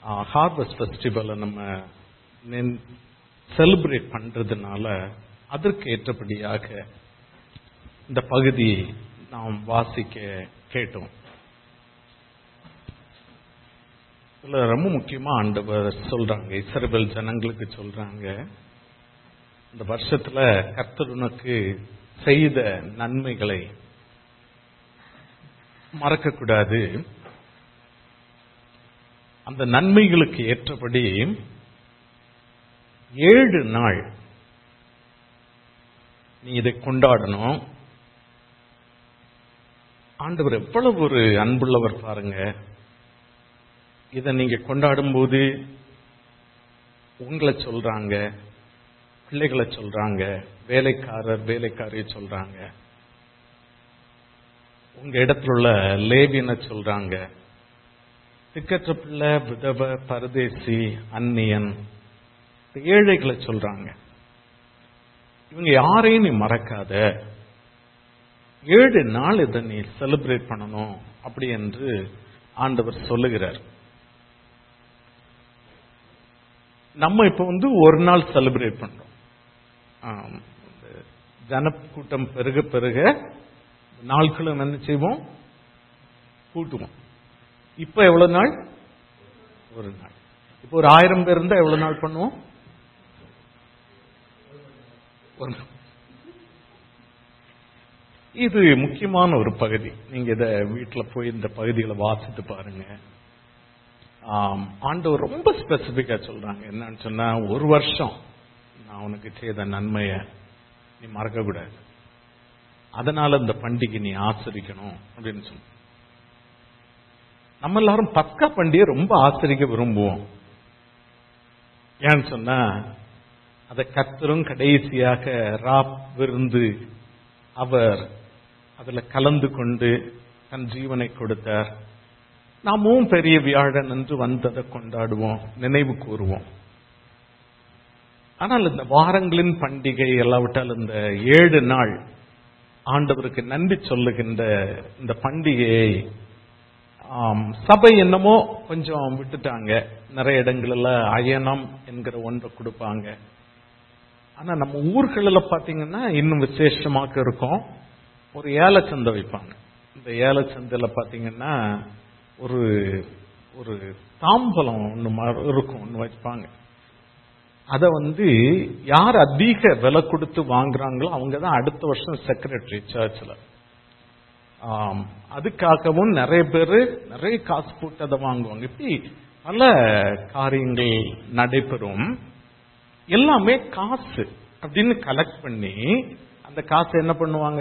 Harvest ஃபெஸ்டிவலை நம்ம celebrate பண்றதுனால அதற்கு ஏற்றபடியாக இந்த பகுதி நாம் வாசிக்க கேட்டோம் இதுல ரொம்ப முக்கியமா ஆண்டவர் சொல்றாங்க இஸ்ரவேல் ஜனங்களுக்கு சொல்றாங்க இந்த வருஷத்துல கர்த்தர் உனக்கு செய்த நன்மைகளை மறக்க கூடாது அந்த நன்மைகளுக்கு ஏற்றபடி ஏழு நாள் நீ இதை கொண்டாடணும் ஆண்டவர் எவ்வளவு ஒரு அன்புள்ளவர் பாருங்க இதை நீங்க கொண்டாடும் போது உங்களை சொல்றாங்க பிள்ளைகளை சொல்றாங்க வேலைக்காரர் வேலைக்காரியை சொல்றாங்க உங்க இடத்துல உள்ள லேவியனை சொல்றாங்க திக்கற்ற பிள்ளை விதவ பரதேசி அந்நியன் ஏழைகளை சொல்றாங்க இவங்க யாரையும் நீ மறக்காத ஏழு நாள் இதை நீ செலிப்ரேட் பண்ணணும் அப்படி என்று ஆண்டவர் சொல்லுகிறார் நம்ம இப்ப வந்து ஒரு நாள் செலிப்ரேட் பண்றோம் ஆம், இந்த ஜனக்கூட்டம் பெருக பெருக நாட்களும் என்ன செய்வோம் கூட்டுவோம் இப்ப எவ்வளவு நாள் ஒரு நாள் இப்ப ஒரு ஆயிரம் பேர் இருந்தா எவ்வளவு நாள் பண்ணுவோம் ஒரு நாள். இது முக்கியமான ஒரு பகுதி நீங்க இத வீட்டுல போய் இந்த பகுதிகளை வாசித்து பாருங்க ஆம், ஆண்டவர் ரொம்ப ஸ்பெசிபிக்கா சொல்றாங்க என்னன்னு சொன்னா ஒரு வருஷம் நான் உனக்கு செய்த நன்மைய நீ மறக்க கூடாது அதனால இந்த பண்டிகை நீ ஆசரிக்கணும் அப்படின்னு சொல்லி நம்ம எல்லாரும் பஸ்கா பண்டிகை ரொம்ப ஆசரிக்க விரும்புவோம் ஏன்னு சொன்னா அதை கத்தரும் கடைசியாக ராப் விருந்து அவர் அதுல கலந்து கொண்டு தன் ஜீவனை கொடுத்தார் நாமும் பெரிய வியாழன் என்று வந்ததை கொண்டாடுவோம் நினைவு கூறுவோம் ஆனால் இந்த வாரங்களின் பண்டிகை எல்லாவிட்டால் இந்த ஏழு நாள் ஆண்டவருக்கு நன்றி சொல்லுகின்ற இந்த பண்டிகையை ஆம், சபை என்னமோ கொஞ்சம் விட்டுட்டாங்க நிறைய இடங்கள்ல அயனம் என்கிற ஒன்றை கொடுப்பாங்க ஆனா நம்ம ஊர்களில் பாத்தீங்கன்னா இன்னும் விசேஷமாக இருக்கும் ஒரு ஏலச்சந்தை வைப்பாங்க இந்த ஏலச்சந்தையில பாத்தீங்கன்னா ஒரு ஒரு தாம்பலம் ஒன்று ம- இருக்கும் ஒன்று வைப்பாங்க அதை வந்து யார் அதிக விலை கொடுத்து வாங்குறாங்களோ அவங்க தான் அடுத்த வருஷம் செக்ரட்டரி சர்ச்சில் அதுக்காகவும் நிறைய பேர் நிறைய காசு போட்டு அதை வாங்குவாங்க இப்படி பல காரியங்கள் நடைபெறும் எல்லாமே காசு அப்படின்னு கலெக்ட் பண்ணி அந்த காசை என்ன பண்ணுவாங்க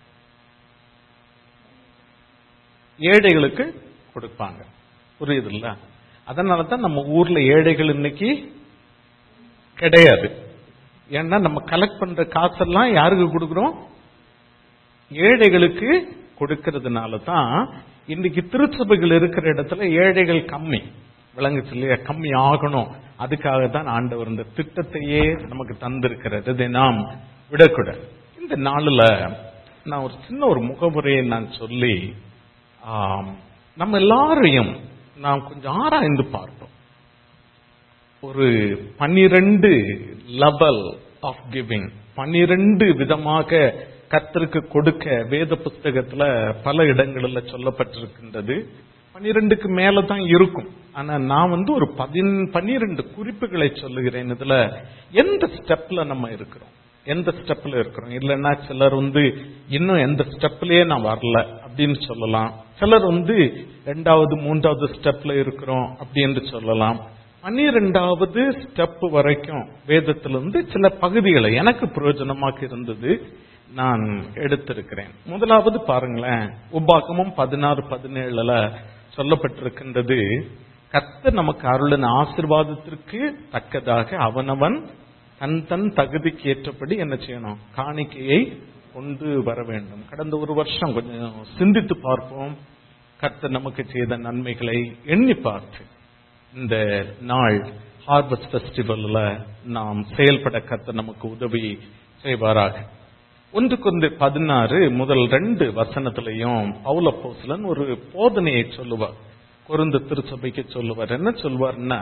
ஏழைகளுக்கு கொடுப்பாங்க புரியுதுல்ல அதனால தான் நம்ம ஊர்ல ஏழைகள் இன்னைக்கு கிடையாது ஏன்னா நம்ம கலெக்ட் பண்ற காசெல்லாம் யாருக்கு கொடுக்குறோம் ஏழைகளுக்கு கொடுக்கறதுனால தான் இன்னைக்கு திருச்சபைகள் இருக்கிற இடத்துல ஏழைகள் கம்மி விளங்குச்சு இல்லையா கம்மி ஆகணும் அதுக்காக தான் ஆண்டவர் இந்த திட்டத்தையே நமக்கு தந்திருக்கிறது இதை நாம் விடக்கூடாது இந்த நாளில் நான் ஒரு சின்ன ஒரு முகமுறையை நான் சொல்லி ஆம், நம்ம எல்லாரையும் நாம் கொஞ்சம் ஆராய்ந்து பார்ப்போம் ஒரு பன்னிரண்டு லெவல் ஆஃப் கிவிங் பன்னிரண்டு விதமாக கர்த்தருக்கு கொடுக்க வேத புஸ்தகத்துல பல இடங்களில் சொல்லப்பட்டிருக்கின்றது பன்னிரெண்டுக்கு மேல தான் இருக்கும் ஆனா நான் வந்து ஒரு பதின் பன்னிரண்டு குறிப்புகளை சொல்லுகிறேன் இதுல எந்த ஸ்டெப்ல நம்ம இருக்கிறோம் எந்த ஸ்டெப்ல இருக்கிறோம் இல்லைன்னா சிலர் வந்து இன்னும் எந்த ஸ்டெப்லயே நான் வரல அப்படின்னு சொல்லலாம் சிலர் வந்து ரெண்டாவது மூன்றாவது ஸ்டெப்ல இருக்கிறோம் அப்படின்னு சொல்லலாம் பன்னிரெண்டாவது ஸ்டெப் வரைக்கும் வேதத்திலிருந்து சில பகுதிகளை எனக்கு பிரயோஜனமாக இருந்தது நான் எடுத்திருக்கிறேன் முதலாவது பாருங்களேன் உபாகமும் பதினாறு பதினேழுல சொல்லப்பட்டிருக்கின்றது கர்த்தர் நமக்கு அருளின் ஆசிர்வாதத்திற்கு தக்கதாக அவனவன் தன் தன் தகுதிக்கு ஏற்றபடி என்ன செய்யணும் காணிக்கையை கொண்டு வர வேண்டும் கடந்த ஒரு வருஷம் கொஞ்சம் சிந்தித்து பார்ப்போம் கர்த்தர் நமக்கு செய்த நன்மைகளை எண்ணி பார்த்து இந்த நாள் ஹார்வெஸ்ட் ஃபெஸ்டிவல்ல நாம் செயல்பட கர்த்தர் நமக்கு உதவி செய்வாராக ஒன்று கொண்டு பதினாறு முதல் ரெண்டு வசனத்திலையும் பவுல போசலன் ஒரு போதனையை சொல்லுவார் கொருந்து திருச்சபைக்கு சொல்லுவார் என்ன சொல்வார்னா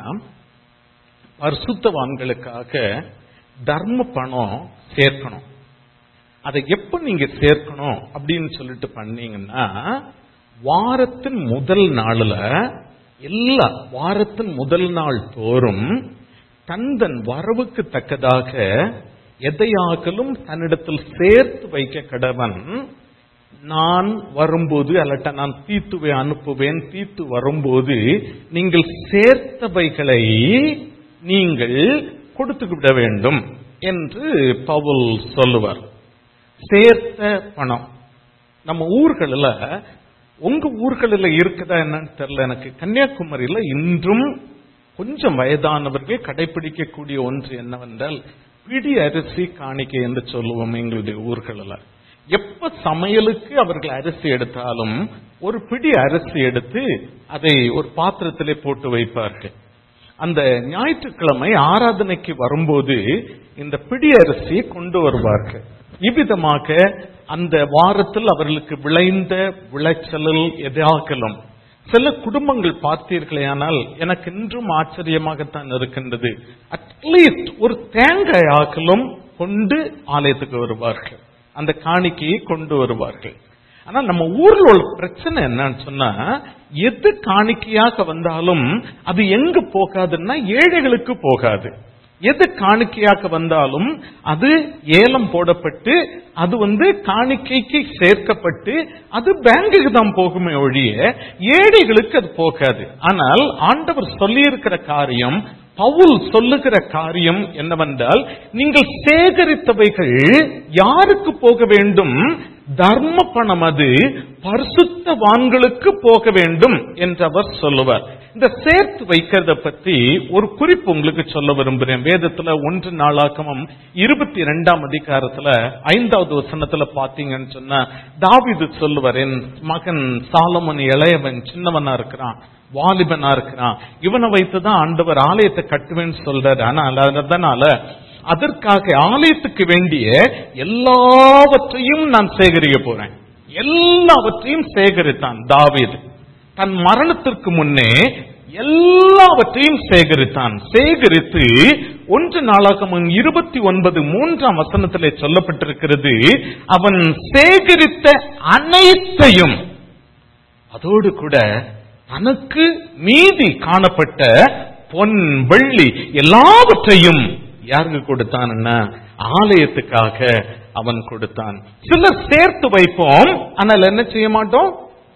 பரிசுத்தவான்களுக்காக தர்ம பணம் சேர்க்கணும் அதை எப்ப நீங்க சேர்க்கணும் அப்படின்னு சொல்லிட்டு பண்ணீங்கன்னா வாரத்தின் முதல் நாள்ல எல்லா வாரத்தின் முதல் நாள் தோறும் தன் தன் வரவுக்கு தக்கதாக எதையாகலும் தன்னிடத்தில் சேர்த்து வைக்க கடவன் நான் வரும்போது அல்லட்ட நான் தீத்துவை அனுப்புவேன் தீத்து வரும்போது நீங்கள் சேர்த்தவைகளை நீங்கள் கொடுத்து விட வேண்டும் என்று பவுல் சொல்லுவார் சேர்த்த பணம் நம்ம ஊர்களில் உங்க ஊர்களில் இருக்குதா என்னன்னு தெரியல எனக்கு கன்னியாகுமரியில இன்றும் கொஞ்சம் வயதானவர்கள் கடைபிடிக்கக்கூடிய ஒன்று என்னவென்றால் பிடி அரிசி காணிக்கை என்று சொல்லுவோம் எங்களுடைய ஊர்களில் எப்ப சமையலுக்கு அவர்கள் அரிசி எடுத்தாலும் ஒரு பிடி அரிசி எடுத்து அதை ஒரு பாத்திரத்திலே போட்டு வைப்பார்கள் அந்த ஞாயிற்றுக்கிழமை ஆராதனைக்கு வரும்போது இந்த பிடி அரிசியை கொண்டு வருவார்கள் இவ்விதமாக அந்த வாரத்தில் அவர்களுக்கு விளைந்த விளைச்சலில் எதாகலும் சில குடும்பங்கள் பார்த்தீர்களேயானால் எனக்கு இன்றும் ஆச்சரியமாகத்தான் இருக்கின்றது அட்லீஸ்ட் ஒரு தேங்காய் ஆக்கலும் கொண்டு ஆலயத்துக்கு வருவார்கள் அந்த காணிக்கையை கொண்டு வருவார்கள் ஆனா நம்ம ஊர்ல உள்ள பிரச்சனை என்னன்னு சொன்னா எது காணிக்கையாக வந்தாலும் அது எங்க போகாதுன்னா ஏழைகளுக்கு போகாது எது காணிக்கையாக வந்தாலும் அது ஏலம் போடப்பட்டு அது வந்து காணிக்கைக்கு சேர்க்கப்பட்டு அது பேங்குக்கு தான் போகுமே ஒழிய ஏழைகளுக்கு அது போகாது ஆனால் ஆண்டவர் சொல்லியிருக்கிற காரியம் பவுல் சொல்லுகிற காரியம் என்னவென்றால் நீங்கள் சேகரித்தவைகள் யாருக்கு போக வேண்டும் தர்ம பணம் அது பரிசுத்தவான்களுக்கு போக வேண்டும் என்று அவர் சொல்லுவார் இந்த சேர்த்து வைக்கிறத பத்தி ஒரு குறிப்பு உங்களுக்கு சொல்ல விரும்புகிறேன் வேதத்துல ஒன்று நாளாக்கமும் இருபத்தி இரண்டாம் அதிகாரத்துல ஐந்தாவது வசனத்துல பாத்தீங்கன்னு சொன்னா தாவிது சொல்லுவார் என் மகன் சாலமன் இளையவன் சின்னவனா இருக்கிறான் வாலிபனா இருக்கிறான் இவனை வைத்துதான் ஆண்டவர் ஆலயத்தை கட்டுவேன்னு சொல்றாரு ஆனா அதனால அதற்காக ஆலயத்துக்கு வேண்டிய எல்லாவற்றையும் நான் சேகரிக்க போறேன் எல்லாவற்றையும் சேகரித்தான் தாவீது தன் மரணத்திற்கு முன்னே எல்லாவற்றையும் சேகரித்தான் சேகரித்து ஒன்று நாளாகமும் இருபத்தி ஒன்பது மூன்றாம் வசனத்திலே சொல்லப்பட்டிருக்கிறது அவன் சேகரித்த அனைத்தையும் அதோடு கூட தனக்கு மீதி காணப்பட்ட பொன் வெள்ளி எல்லாவற்றையும் யாருக்கு கொடுத்தான்னா ஆலயத்துக்காக அவன் கொடுத்தான் சிலர் சேர்த்து வைப்போம் ஆனால் என்ன செய்ய மாட்டோம்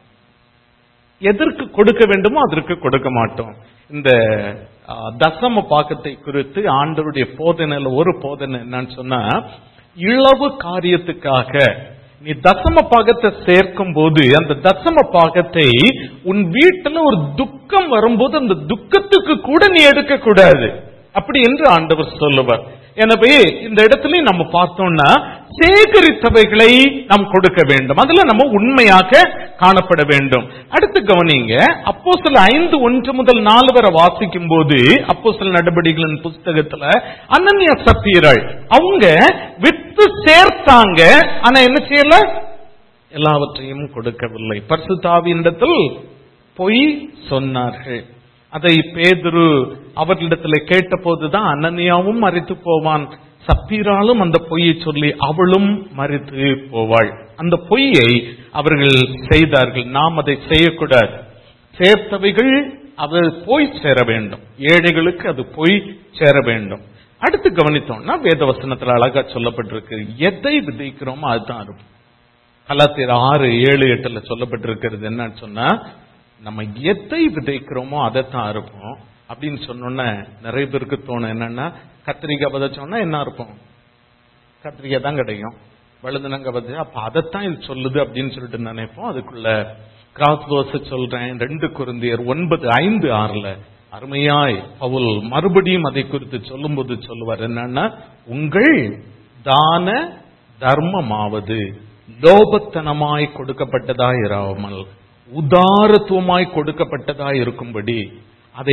எதற்கு கொடுக்க வேண்டுமோ அதற்கு கொடுக்க மாட்டோம் இந்த ஆ, தசம பாக்கத்தை குறித்து ஆண்டவருடைய போதனையில ஒரு போதனை என்னன்னு சொன்னா இளவு காரியத்துக்காக நீ தசம பாகத்தை சேர்க்கும் போது அந்த தசம பாகத்தை உன் வீட்டுல ஒரு துக்கம் வரும்போது அந்த துக்கத்துக்கு கூட நீ எடுக்க கூடாது அப்படி என்று ஆண்டவர் சொல்லுவார் எனவே இந்த இடத்துல நம்ம பார்த்தோம்னா சேகரித்தவைகளை நாம் கொடுக்க வேண்டும் அதுல நம்ம உண்மையாக காணப்பட வேண்டும் அடுத்து கவனிங்க அப்போ சில ஐந்து ஒன்று முதல் நாலு வரை வாசிக்கும் போது அப்போ சில நடவடிக்கைகளின் புஸ்தகத்துல அனன்யா சப்பீராள் அவங்க வித்து சேர்த்தாங்க ஆனா என்ன செய்யல எல்லாவற்றையும் கொடுக்கவில்லை பரிசுத்தாவியிடத்தில் பொய் சொன்னார்கள் அதை பேதுரு அவர்களிடத்தில் கேட்டபோதுதான் அனனியாவும் மறித்து போவான் சப்பீராலும் அந்த பொய்யை சொல்லி அவளும் மறித்து போவாள் அந்த பொய்யை அவர்கள் செய்தார்கள் நாம் அதை செய்யக்கூடாது சேர்த்தவைகள் அது போய் சேர வேண்டும் ஏழைகளுக்கு அது போய் சேர வேண்டும் அடுத்து கவனித்தோம்னா வேதவசனத்துல அழகா சொல்லப்பட்டிருக்கு எதை விதைக்கிறோமோ அதுதான் இருக்கும் கலாத்தியர் ஆறு ஏழு எட்டுல சொல்லப்பட்டிருக்கிறது என்னன்னு சொன்னா நம்ம எதை விதைக்கிறோமோ அதைத்தான் அறுப்போம் அப்படின்னு சொன்னோன்னே நிறைய பேருக்கு தோணும் என்னன்னா கத்திரிக்காய் விதைச்சோம்னா என்ன இருப்போம் கத்திரிக்காய் தான் கிடைக்கும் வழுதுனங்க விதைச்சா அப்ப அதைத்தான் இது சொல்லுது அப்படின்னு சொல்லிட்டு நினைப்போம் அதுக்குள்ள கிராஸ் தோசை சொல்றேன் ரெண்டு குருந்தியர் ஒன்பது ஐந்து ஆறுல அருமையாய் பவுல் மறுபடியும் அதை குறித்து சொல்லும்போது சொல்லுவார் என்னன்னா உங்கள் தான தர்மமாவது லோபத்தனமாய் கொடுக்கப்பட்டதாய் இராமல் உதாரத்துவமாய் கொடுக்கப்பட்டதாய் இருக்கும்படி அதை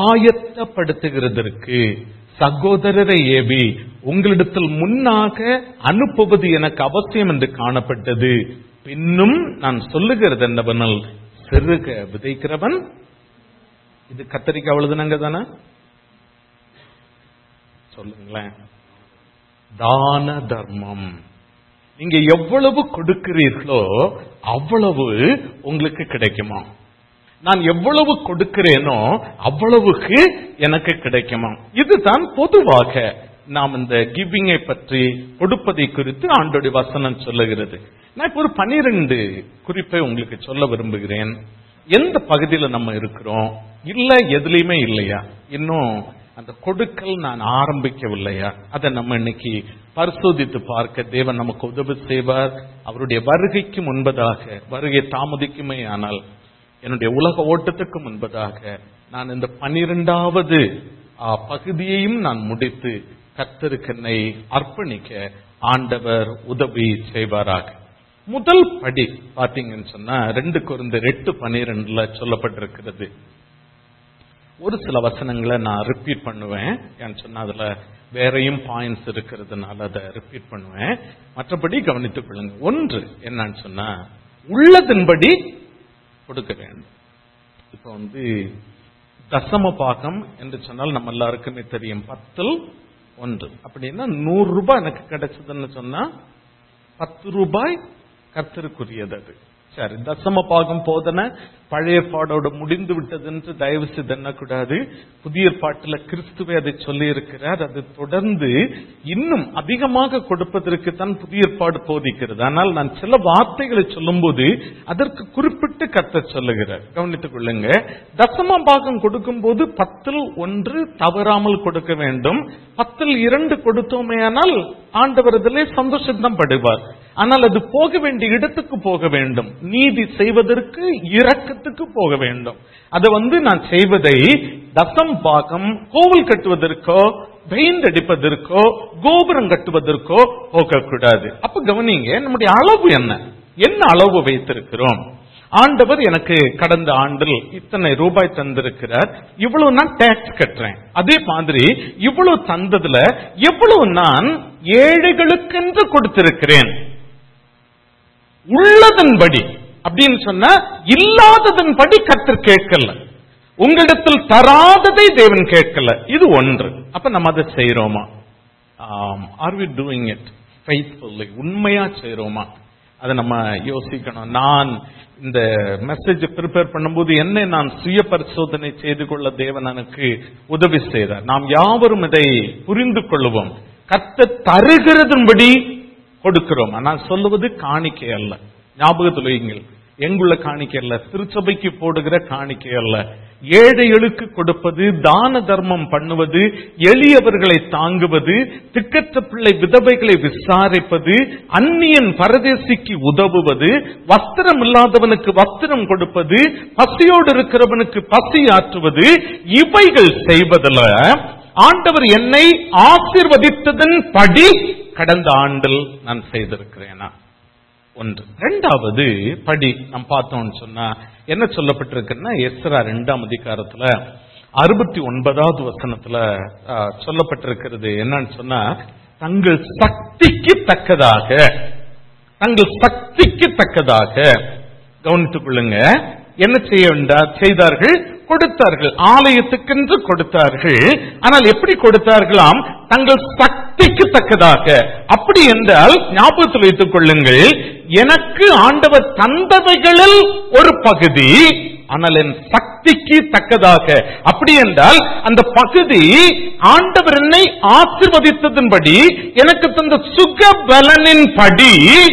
ஆயத்தப்படுத்துகிறதற்கு சகோதரரை ஏவி உங்களிடத்தில் முன்னாக அனுப்புவது எனக்கு அவசியம் என்று காணப்பட்டது பின்னும் நான் சொல்லுகிறது என்னவெனில் சிறுக விதைக்கிறவன் இது கத்தரிக்காய் அவ்வளவுதானங்க தானே சொல்லுங்களேன் தான தர்மம் நீங்க எவ்வளவு கொடுக்கிறீர்களோ அவ்வளவு உங்களுக்கு கிடைக்குமா நான் எவ்வளவு கொடுக்கிறேனோ அவ்வளவுக்கு எனக்கு கிடைக்குமா இதுதான் பொதுவாக நாம் இந்த கிவிங்கை பற்றி கொடுப்பதை குறித்து ஆண்டோடைய வசனம் சொல்லுகிறது நான் இப்ப ஒரு பனிரெண்டு குறிப்பை உங்களுக்கு சொல்ல விரும்புகிறேன் எந்த பகுதியில் நம்ம இருக்கிறோம் இல்ல எதுலையுமே இல்லையா இன்னும் அந்த கொடுக்கல் நான் ஆரம்பிக்கவில்லையா அதை நம்ம இன்னைக்கு பரிசோதித்து பார்க்க தேவன் நமக்கு உதவி செய்வார் அவருடைய வருகைக்கு முன்பதாக வருகை தாமதிக்குமே ஆனால் என்னுடைய உலக ஓட்டத்துக்கு முன்பதாக நான் இந்த பனிரெண்டாவது பகுதியையும் நான் முடித்து கத்தருக்கு என்னை அர்ப்பணிக்க ஆண்டவர் உதவி செய்வாராக முதல் படி பாத்தீங்கன்னு சொன்னா ரெண்டு குறைந்த எட்டு பனிரெண்டுல சொல்லப்பட்டிருக்கிறது ஒரு சில வசனங்களை நான் ரிப்பீட் பண்ணுவேன் ஏன்னு சொன்னா அதுல வேறையும் பாயிண்ட்ஸ் இருக்கிறதுனால அதை ரிப்பீட் பண்ணுவேன் மற்றபடி கவனித்துக் கொள்ளுங்க ஒன்று என்னன்னு சொன்னா உள்ளதன்படி கொடுக்க வேண்டும் இப்ப வந்து தசம பாகம் என்று சொன்னால் நம்ம எல்லாருக்குமே தெரியும் பத்தில் ஒன்று அப்படின்னா நூறு ரூபாய் எனக்கு கிடைச்சதுன்னு சொன்னா பத்து ரூபாய் கர்த்தருக்குரியது அது சரி தசம பாகம் போதன பழைய பாடோட முடிந்து விட்டது என்று தயவு செய்து எண்ணக்கூடாது புதிய பாட்டில் கிறிஸ்துவை அதை சொல்லி இருக்கிறார் அது தொடர்ந்து இன்னும் அதிகமாக கொடுப்பதற்கு தான் புதிய பாடு போதிக்கிறது ஆனால் நான் சில வார்த்தைகளை சொல்லும்போது அதற்கு குறிப்பிட்டு கத்த சொல்லுகிறார் கவனித்துக் கொள்ளுங்க தசம பாகம் கொடுக்கும் போது பத்தில் ஒன்று தவறாமல் கொடுக்க வேண்டும் பத்தில் இரண்டு கொடுத்தோமேயானால் ஆண்டவர் அதிலே சந்தோஷம் படுவார் ஆனால் அது போக வேண்டிய இடத்துக்கு போக வேண்டும் நீதி செய்வதற்கு இரக்கத்துக்கு போக வேண்டும் அதை வந்து நான் செய்வதை தசம் பாகம் கோவில் கட்டுவதற்கோ பெயிண்ட் அடிப்பதற்கோ கோபுரம் கட்டுவதற்கோ போகக்கூடாது அப்ப கவனிங்க நம்முடைய அளவு என்ன என்ன அளவு வைத்திருக்கிறோம் ஆண்டவர் எனக்கு கடந்த ஆண்டில் இத்தனை ரூபாய் தந்திருக்கிறார் இவ்வளவு நான் டாக்ஸ் கட்டுறேன் அதே மாதிரி இவ்வளவு தந்ததுல எவ்வளவு நான் ஏழைகளுக்கென்று கொடுத்திருக்கிறேன் உள்ளதன்படி அப்படின்னு சொன்னா இல்லாததன்படி கத்தர் கேட்கல உங்களிடத்தில் தராததை தேவன் கேட்கல இது ஒன்று அப்ப நம்ம அதை செய்யறோமா are we doing it faithfully உண்மையா செய்யறோமா அதை நம்ம யோசிக்கணும் நான் இந்த மெசேஜ் ப்ரிப்பேர் பண்ணும்போது என்னை நான் சுய பரிசோதனை செய்து கொள்ள தேவன் எனக்கு உதவி செய்தார் நாம் யாவரும் இதை புரிந்து கொள்வோம் கத்த தருகிறதன்படி கொடுக்கிறோம் நான் சொல்லுவது காணிக்கை அல்ல ஞாபகத்தில் வையுங்கள் எங்குள்ள காணிக்கை அல்ல திருச்சபைக்கு போடுகிற காணிக்கை அல்ல ஏழைகளுக்கு கொடுப்பது தான தர்மம் பண்ணுவது எளியவர்களை தாங்குவது திக்கற்ற பிள்ளை விதவைகளை விசாரிப்பது அந்நியன் பரதேசிக்கு உதவுவது வஸ்திரம் இல்லாதவனுக்கு வஸ்திரம் கொடுப்பது பசியோடு இருக்கிறவனுக்கு பசி ஆற்றுவது இவைகள் செய்வதில் ஆண்டவர் என்னை ஆசிர்வதித்ததன் படி கடந்த ஆண்டில் நான் செய்திருக்கிறேனா ஒன்று இரண்டாவது படி நாம் பார்த்தோம்னு சொன்னா என்ன சொல்லப்பட்டிருக்குன்னா எஸ்ரா ரெண்டாம் அதிகாரத்துல அறுபத்தி ஒன்பதாவது வசனத்துல சொல்லப்பட்டிருக்கிறது என்னன்னு சொன்னா தங்கள் சக்திக்கு தக்கதாக தங்கள் சக்திக்கு தக்கதாக கவனித்துக் கொள்ளுங்க என்ன செய்ய வேண்டாம் செய்தார்கள் கொடுத்தார்கள் ஆலயத்துக்கென்று கொடுத்தார்கள் ஆனால் எப்படி கொடுத்தார்களாம் தங்கள் சக்திக்கு தக்கதாக அப்படி என்றால் ஞாபகத்தில் வைத்துக் கொள்ளுங்கள் எனக்கு ஆண்டவர் தந்தவைகளில் ஒரு பகுதி ஆனால் என் சக்திக்கு தக்கதாக அப்படி என்றால் அந்த பகுதி ஆண்டவர் என்னை ஆசிர்வதித்ததன்படி எனக்கு தந்த சுக பலனின் படி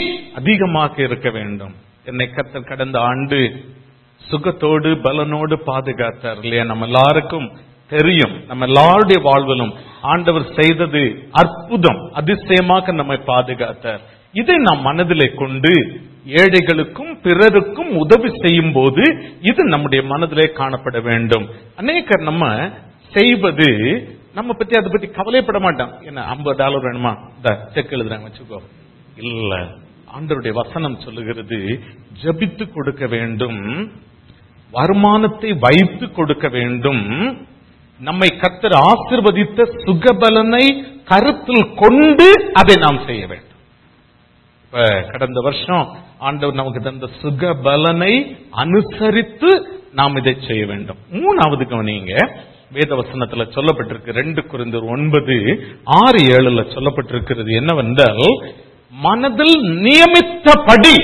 அதிகமாக இருக்க வேண்டும் என்னை கத்தர் கடந்த ஆண்டு சுகத்தோடு பலனோடு பாதுகாத்தார் இல்லையா நம்ம எல்லாருக்கும் தெரியும் நம்ம எல்லாருடைய வாழ்விலும் ஆண்டவர் செய்தது அற்புதம் அதிசயமாக நம்மை பாதுகாத்தார் இதை நாம் மனதிலே கொண்டு ஏழைகளுக்கும் பிறருக்கும் உதவி செய்யும் போது இது நம்முடைய மனதிலே காணப்பட வேண்டும் அநேகர் நம்ம செய்வது நம்ம பத்தி அதை பத்தி கவலைப்பட மாட்டோம் என்ன ஐம்பது டாலர் வேணுமா இந்த செக் எழுதுறாங்க வச்சுக்கோ இல்ல ஆண்டருடைய வசனம் சொல்லுகிறது ஜபித்து கொடுக்க வேண்டும் வருமானத்தை வைத்து கொடுக்க வேண்டும் நம்மை கத்தர் ஆசிர்வதித்த சுகபலனை கருத்தில் கொண்டு அதை நாம் செய்ய வேண்டும் இப்ப கடந்த வருஷம் ஆண்டவர் நமக்கு தந்த சுகபலனை அனுசரித்து நாம் இதை செய்ய வேண்டும் மூணாவது கவனிங்க வேதவசனத்துல சொல்லப்பட்டிருக்கு ரெண்டு குறைந்தர் ஒன்பது ஆறு ஏழுல சொல்லப்பட்டிருக்கிறது என்னவென்றால் மனதில் நியமித்தபடி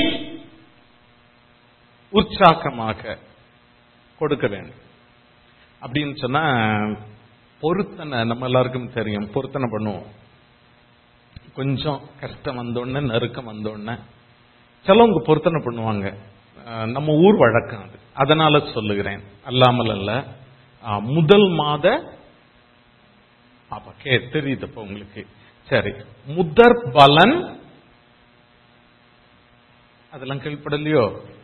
உற்சாகமாக கொடுக்க வேண்டும் அப்படின்னு சொன்னா பொருத்தனை நம்ம எல்லாருக்கும் தெரியும் பொருத்தனை பண்ணுவோம் கொஞ்சம் கஷ்டம் வந்தோடனே நெருக்கம் வந்தோடனே சிலவங்க பொருத்தனை பண்ணுவாங்க அஹ் நம்ம ஊர் வழக்கம் அது அதனால சொல்லுகிறேன் அல்லாமல் அல்ல அஹ் முதல் மாத அப்ப கே தெரியுது இப்ப உங்களுக்கு சரி முதற் பலன் அதெல்லாம் கேள்விப்படலையோ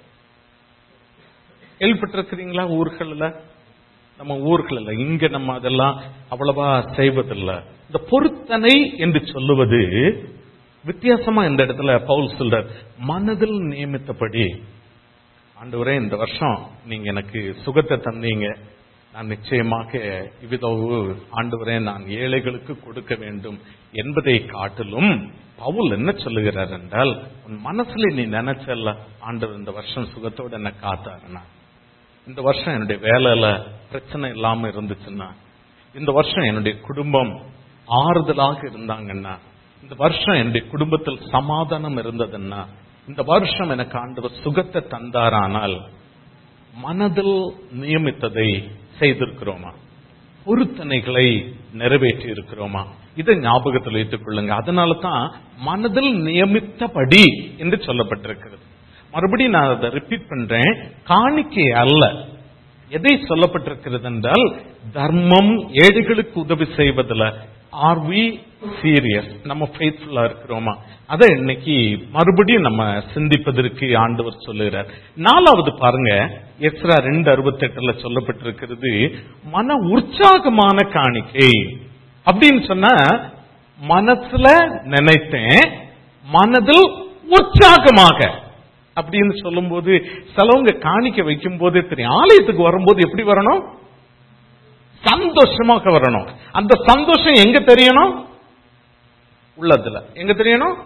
கேள்விப்பட்டிருக்கிறீங்களா ஊர்கள்ல நம்ம ஊர்கள்ல இங்க நம்ம அதெல்லாம் அவ்வளவா செய்வதில்லை இந்த பொருத்தனை என்று சொல்லுவது வித்தியாசமா இந்த இடத்துல பவுல் சொல்றார் மனதில் நியமித்தபடி ஆண்டவரே இந்த வருஷம் நீங்க எனக்கு சுகத்தை தந்தீங்க நான் நிச்சயமாக இவ்விதவு ஆண்டவரே நான் ஏழைகளுக்கு கொடுக்க வேண்டும் என்பதை காட்டிலும் பவுல் என்ன சொல்லுகிறார் என்றால் உன் மனசுல நீ நினைச்சல்ல ஆண்டவர் இந்த வருஷம் சுகத்தோட என்ன காத்தாருன்னா இந்த வருஷம் என்னுடைய வேலையில பிரச்சனை இல்லாம இருந்துச்சுன்னா இந்த வருஷம் என்னுடைய குடும்பம் ஆறுதலாக இருந்தாங்கன்னா இந்த வருஷம் என்னுடைய குடும்பத்தில் சமாதானம் இருந்ததுன்னா இந்த வருஷம் எனக்கு ஆண்டவர் சுகத்தை தந்தாரானால் மனதில் நியமித்ததை செய்திருக்கிறோமா பொருத்தனைகளை நிறைவேற்றி இருக்கிறோமா இதை ஞாபகத்தில் வைத்துக் கொள்ளுங்க அதனால தான் மனதில் நியமித்தபடி என்று சொல்லப்பட்டிருக்கிறது மறுபடியும் நான் அதை ரிப்பீட் பண்றேன் காணிக்கை அல்ல எதை சொல்லப்பட்டிருக்கிறது என்றால் தர்மம் ஏழைகளுக்கு உதவி செய்வதில் ஆர் வி சீரியஸ் நம்ம ஃபெய்த்ஃபுல்லா இருக்கிறோமா அதை இன்னைக்கு மறுபடியும் நம்ம சிந்திப்பதற்கு ஆண்டவர் சொல்லுகிறார் நாலாவது பாருங்க எக்ஸ்ரா ரெண்டு அறுபத்தெட்டுல சொல்லப்பட்டிருக்கிறது மன உற்சாகமான காணிக்கை அப்படின்னு சொன்னா மனசுல நினைத்தேன் மனதில் உற்சாகமாக அப்படின்னு சொல்லும்போது சிலவங்க காணிக்க வைக்கும் போதே தெரியும் ஆலயத்துக்கு வரும்போது எப்படி வரணும் சந்தோஷமாக வரணும் அந்த சந்தோஷம் எங்க தெரியணும் உள்ளத்துல எங்க தெரியணும்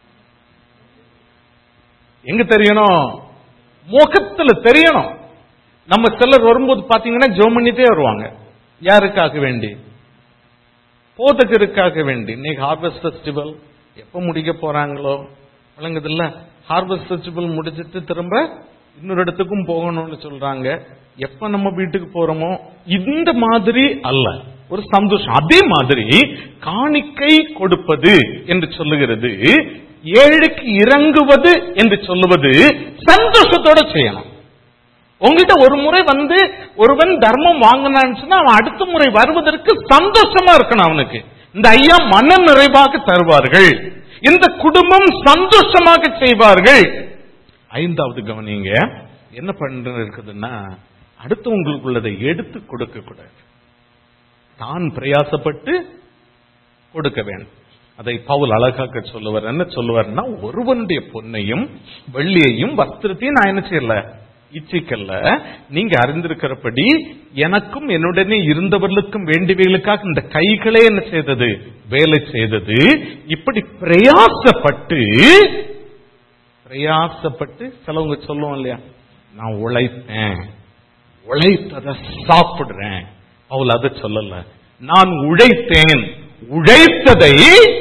எங்க தெரியணும் முகத்துல தெரியணும் நம்ம சிலர் வரும்போது பாத்தீங்கன்னா ஜோம் பண்ணிட்டே வருவாங்க யாருக்காக வேண்டி போதகருக்காக வேண்டி இன்னைக்கு ஹார்வெஸ்ட் ஃபெஸ்டிவல் எப்ப முடிக்க போறாங்களோ விளங்குதுல்ல ஹார்வெஸ்ட் ஃபெஸ்டிவல் முடிச்சிட்டு திரும்ப இன்னொரு இடத்துக்கும் போகணும்னு சொல்றாங்க எப்ப நம்ம வீட்டுக்கு போறோமோ இந்த மாதிரி அல்ல ஒரு சந்தோஷம் அதே மாதிரி காணிக்கை கொடுப்பது என்று சொல்லுகிறது ஏழுக்கு இறங்குவது என்று சொல்லுவது சந்தோஷத்தோட செய்யணும் உங்ககிட்ட ஒரு முறை வந்து ஒருவன் தர்மம் வாங்கினான்னு சொன்னா அவன் அடுத்த முறை வருவதற்கு சந்தோஷமா இருக்கணும் அவனுக்கு இந்த ஐயா மன நிறைவாக தருவார்கள் இந்த குடும்பம் சந்தோஷமாக செய்வார்கள் ஐந்தாவது கவனிங்க என்ன பண்ற இருக்குதுன்னா அடுத்தவங்களுக்குள்ளதை எடுத்து கொடுக்க கூடாது தான் பிரயாசப்பட்டு கொடுக்க வேண்டும் அதை பவுல் அழகாக்க சொல்லுவார் என்ன சொல்லுவார்னா ஒருவனுடைய பொன்னையும் வெள்ளியையும் வஸ்திரத்தையும் நான் என்ன செய்யல இச்சிக்கல்ல நீங்க அறிந்திருக்கிறபடி எனக்கும் என்னுடனே இருந்தவர்களுக்கும் வேண்டியவைகளுக்காக இந்த கைகளே என்ன செய்தது வேலை செய்தது இப்படி பிரயாசப்பட்டு பிரயாசப்பட்டு சிலவங்க சொல்லுவோம் இல்லையா நான் உழைத்தேன் உழைத்ததை சாப்பிடுறேன் அவள் அதை சொல்லல நான் உழைத்தேன் உழைத்ததை